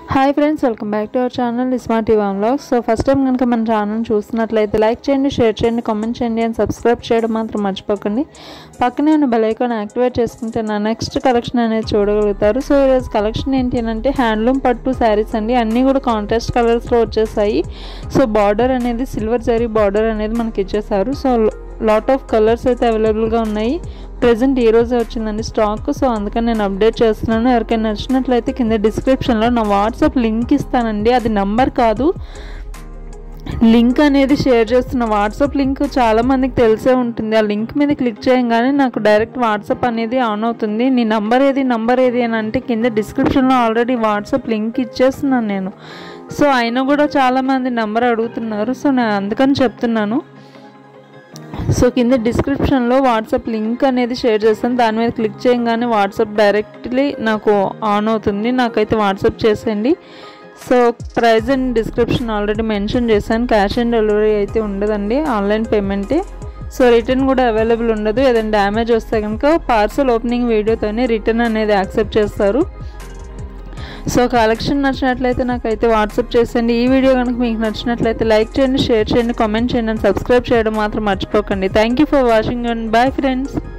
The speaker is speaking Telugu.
hi friends welcome back to our channel smart TV vlogs so first time కనుక మన ఛానల్ చూస్తున్నట్లయితే లైక్ చేయండి షేర్ చేయండి కామెంట్ చేయండి అండ్ సబ్స్క్రైబ్ చేయడం మాత్రం మర్చిపోకండి పక్కనే ఉన్న బెల్ ఐకాన్ యాక్టివేట్ చేసుకుంటే నా నెక్స్ట్ కలెక్షన్ అనేది చూడగలుగుతారు సో ఈరోజు కలెక్షన్ ఏంటి అని అంటే హ్యాండ్లూమ్ పట్టు శారీస్ అండి అన్నీ కూడా కాంట్రాస్ట్ కలర్స్లో వచ్చేసాయి సో బార్డర్ అనేది సిల్వర్ జరీ బార్డర్ అనేది మనకి ఇచ్చేసారు సో లాట్ ఆఫ్ కలర్స్ అయితే అవైలబుల్గా ఉన్నాయి ప్రజెంట్ ఈ రోజే వచ్చిందండి స్టాక్ సో అందుకని నేను అప్డేట్ చేస్తున్నాను ఎవరికైనా నచ్చినట్లయితే కింద డిస్క్రిప్షన్లో నా వాట్సాప్ లింక్ ఇస్తానండి అది నంబర్ కాదు లింక్ అనేది షేర్ చేస్తున్న వాట్సాప్ లింక్ చాలా మందికి తెలిసే ఉంటుంది ఆ లింక్ మీద క్లిక్ చేయగానే నాకు డైరెక్ట్ వాట్సాప్ అనేది ఆన్ అవుతుంది నీ నంబర్ ఏది నంబర్ ఏది అని అంటే కింద డిస్క్రిప్షన్లో ఆల్రెడీ వాట్సాప్ లింక్ ఇచ్చేస్తున్నాను నేను సో అయినా కూడా చాలామంది నంబర్ అడుగుతున్నారు సో నేను అందుకని చెప్తున్నాను సో కింద డిస్క్రిప్షన్లో వాట్సాప్ లింక్ అనేది షేర్ చేస్తాను దాని మీద క్లిక్ చేయగానే వాట్సాప్ డైరెక్ట్లీ నాకు ఆన్ అవుతుంది నాకైతే వాట్సాప్ చేసేయండి so price and description already mention చేశాను క్యాష్ ఆన్ డెలివరీ అయితే ఉండదండి ఆన్లైన్ పేమెంటే సో రిటర్న్ కూడా అవైలబుల్ ఉండదు ఏదైనా డ్యామేజ్ వస్తే కనుక పార్సల్ ఓపెనింగ్ వీడియోతోనే రిటర్న్ అనేది యాక్సెప్ట్ చేస్తారు సో కలెక్షన్ నచ్చినట్లయితే నాకైతే వాట్సాప్ చేసేయండి ఈ వీడియో కనుక మీకు నచ్చినట్లయితే లైక్ చేయండి షేర్ చేయండి కామెంట్ చేయండి అండ్ సబ్స్క్రైబ్ చేయడం మాత్రం మర్చిపోకండి thank you for watching and bye friends